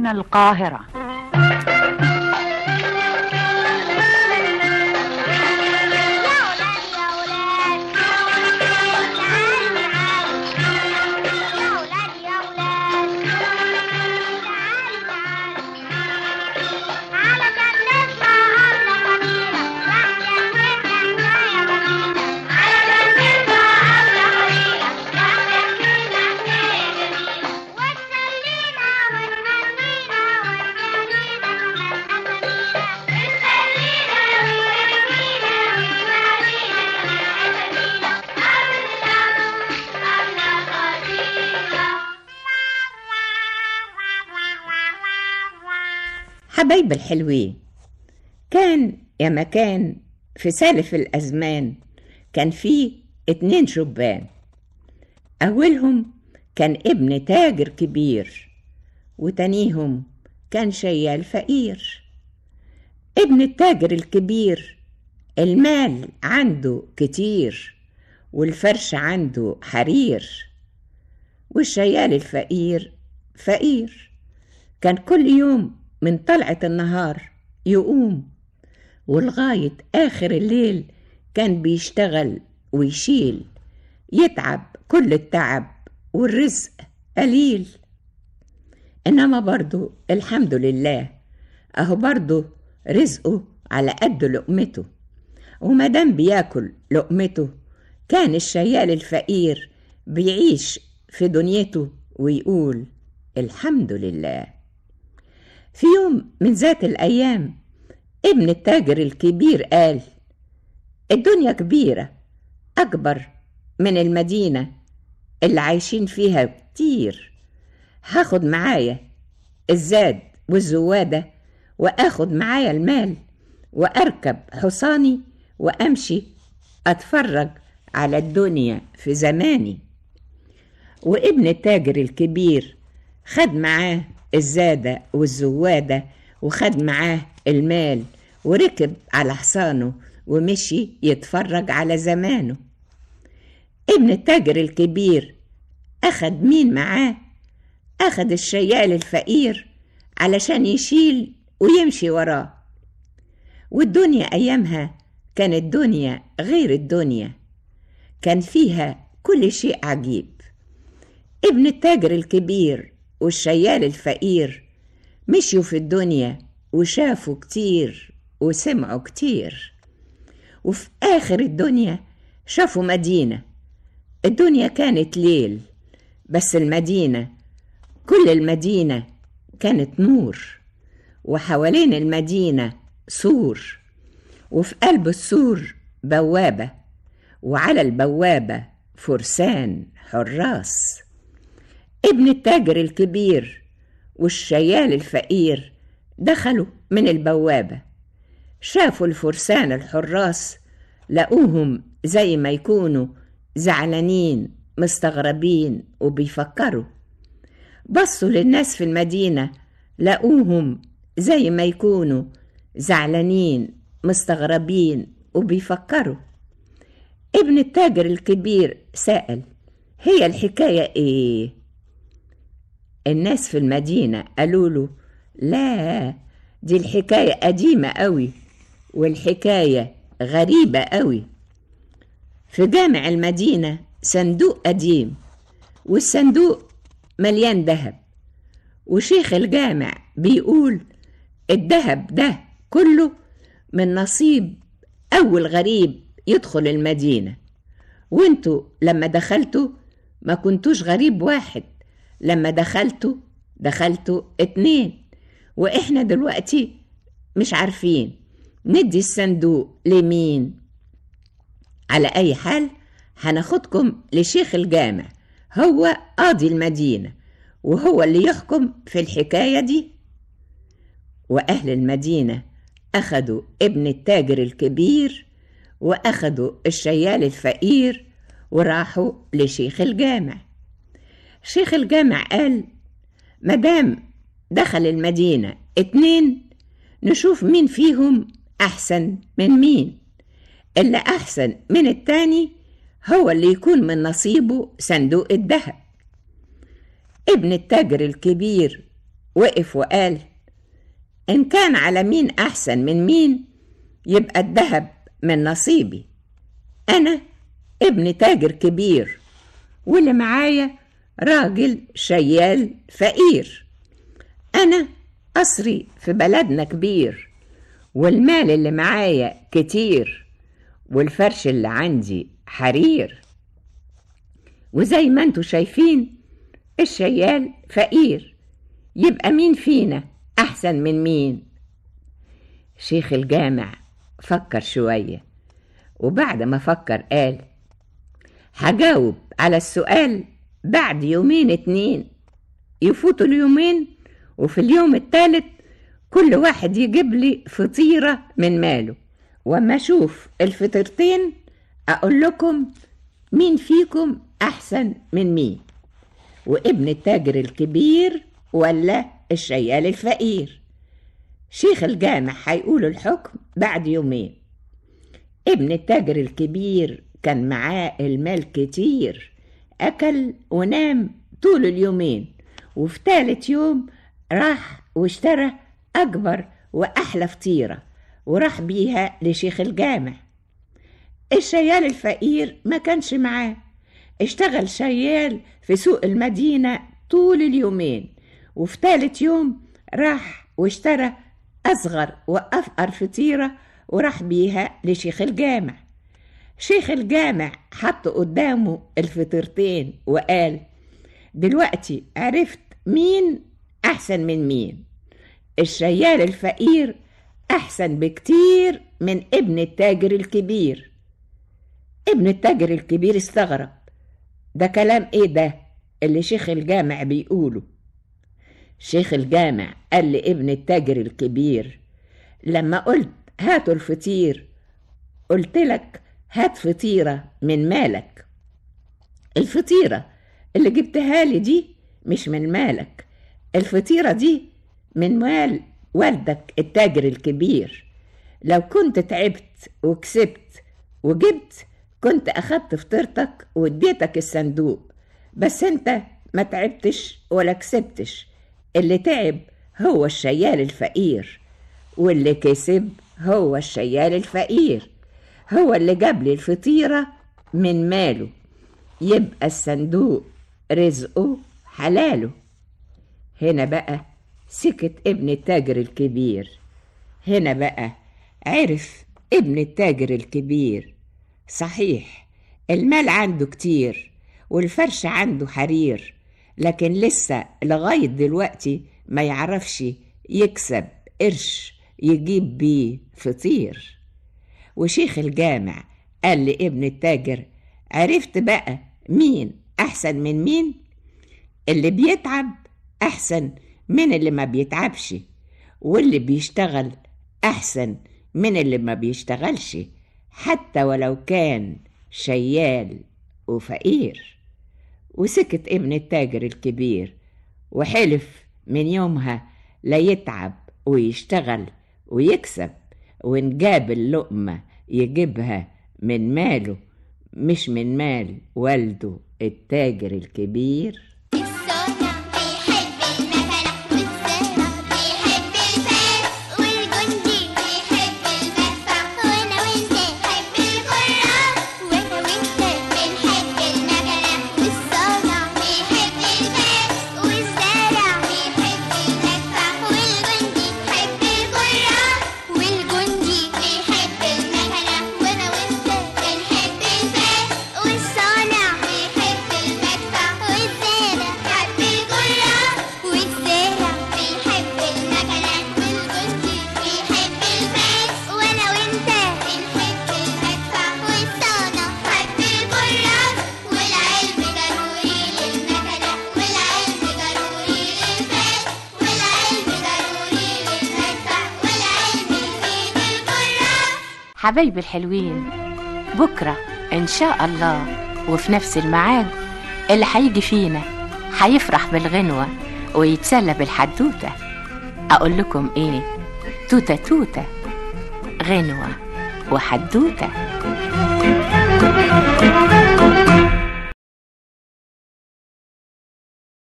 يستمعون القاهرة حبايب الحلوين كان يا مكان في سالف الأزمان كان فيه اتنين شبان أولهم كان ابن تاجر كبير وتانيهم كان شيال فقير ابن التاجر الكبير المال عنده كتير والفرش عنده حرير والشيال الفقير فقير كان كل يوم من طلعة النهار يقوم ولغاية آخر الليل كان بيشتغل ويشيل يتعب كل التعب والرزق قليل إنما برضو الحمد لله أهو برضو رزقه على قد لقمته ومادام بياكل لقمته كان الشيال الفقير بيعيش في دنيته ويقول الحمد لله في يوم من ذات الأيام ابن التاجر الكبير قال الدنيا كبيرة أكبر من المدينة اللي عايشين فيها كتير هاخد معايا الزاد والزوادة وآخد معايا المال وأركب حصاني وأمشي أتفرج على الدنيا في زماني وابن التاجر الكبير خد معاه الزادة والزوادة وخد معاه المال وركب على حصانه ومشي يتفرج على زمانه ابن التاجر الكبير أخد مين معاه أخد الشيال الفقير علشان يشيل ويمشي وراه والدنيا أيامها كانت دنيا غير الدنيا كان فيها كل شيء عجيب ابن التاجر الكبير والشيال الفقير مشيوا في الدنيا وشافوا كتير وسمعوا كتير وفي آخر الدنيا شافوا مدينة الدنيا كانت ليل بس المدينة كل المدينة كانت نور وحوالين المدينة سور وفي قلب السور بوابة وعلى البوابة فرسان حراس ابن التاجر الكبير والشيال الفقير دخلوا من البوابة شافوا الفرسان الحراس لقوهم زي ما يكونوا زعلانين مستغربين وبيفكروا بصوا للناس في المدينة لقوهم زي ما يكونوا زعلانين مستغربين وبيفكروا ابن التاجر الكبير سأل هي الحكاية ايه؟ الناس في المدينة قالوا له لا دي الحكاية قديمة قوي والحكاية غريبة قوي في جامع المدينة صندوق قديم والصندوق مليان ذهب وشيخ الجامع بيقول الذهب ده كله من نصيب أول غريب يدخل المدينة وانتوا لما دخلتوا ما كنتوش غريب واحد لما دخلتوا دخلتوا اتنين واحنا دلوقتي مش عارفين ندي الصندوق لمين على اي حال هناخدكم لشيخ الجامع هو قاضي المدينة وهو اللي يحكم في الحكاية دي وأهل المدينة أخدوا ابن التاجر الكبير وأخدوا الشيال الفقير وراحوا لشيخ الجامع شيخ الجامع قال مدام دخل المدينة اتنين نشوف مين فيهم أحسن من مين اللي أحسن من التاني هو اللي يكون من نصيبه صندوق الذهب ابن التاجر الكبير وقف وقال إن كان على مين أحسن من مين يبقى الذهب من نصيبي أنا ابن تاجر كبير واللي معايا راجل شيال فقير أنا قصري في بلدنا كبير والمال اللي معايا كتير والفرش اللي عندي حرير وزي ما انتوا شايفين الشيال فقير يبقى مين فينا أحسن من مين شيخ الجامع فكر شوية وبعد ما فكر قال هجاوب على السؤال بعد يومين اتنين يفوتوا اليومين وفي اليوم التالت كل واحد يجيب لي فطيرة من ماله وما أشوف الفطيرتين أقول لكم مين فيكم أحسن من مين وابن التاجر الكبير ولا الشيال الفقير شيخ الجامع هيقول الحكم بعد يومين ابن التاجر الكبير كان معاه المال كتير أكل ونام طول اليومين وفي تالت يوم راح واشترى أكبر وأحلى فطيرة وراح بيها لشيخ الجامع الشيال الفقير ما كانش معاه اشتغل شيال في سوق المدينة طول اليومين وفي تالت يوم راح واشترى أصغر وأفقر فطيرة وراح بيها لشيخ الجامع شيخ الجامع حط قدامه الفطيرتين وقال دلوقتي عرفت مين أحسن من مين الشيال الفقير أحسن بكتير من ابن التاجر الكبير ابن التاجر الكبير استغرب ده كلام ايه ده اللي شيخ الجامع بيقوله شيخ الجامع قال لابن التاجر الكبير لما قلت هاتوا الفطير قلت لك هات فطيرة من مالك الفطيرة اللي جبتها لي دي مش من مالك الفطيرة دي من مال والدك التاجر الكبير لو كنت تعبت وكسبت وجبت كنت أخدت فطيرتك واديتك الصندوق بس انت ما تعبتش ولا كسبتش اللي تعب هو الشيال الفقير واللي كسب هو الشيال الفقير هو اللي جاب لي الفطيرة من ماله يبقى الصندوق رزقه حلاله هنا بقى سكت ابن التاجر الكبير هنا بقى عرف ابن التاجر الكبير صحيح المال عنده كتير والفرش عنده حرير لكن لسه لغاية دلوقتي ما يعرفش يكسب قرش يجيب بيه فطير وشيخ الجامع قال لابن التاجر عرفت بقى مين أحسن من مين اللي بيتعب أحسن من اللي ما بيتعبش واللي بيشتغل أحسن من اللي ما بيشتغلش حتى ولو كان شيال وفقير وسكت ابن التاجر الكبير وحلف من يومها لا يتعب ويشتغل ويكسب وإن جاب اللقمة يجيبها من ماله مش من مال والده التاجر الكبير الصانع بيحب المكنة والزارع بيحب الفاس والجندي بيحب المدفع وانا وانت بنحب الكرة وانا وانت بنحب المكنة والصانع بيحب الفاس والزارع بيحب المدفع والجندي بيحب الكرة والجندي بيحب المكنة وانا وانت بنحب الفاس والصانع بيحب المدفع والزارع بيحب الكرة والزارع بيحب المكنة والجندي بيحب الفاس وانا وانت بنحب المدفع والصانع بيحب الكرة والعلم ضروري للمكنة والعلم ضروري للفاس والعلم ضروري للمدفع والعلم يفيد الكرة حبايبي الحلوين بكرة إن شاء الله وفي نفس الميعاد اللي هيجي فينا هيفرح بالغنوة ويتسلى بالحدوتة أقول لكم إيه توتة توتة غنوة وحدوتة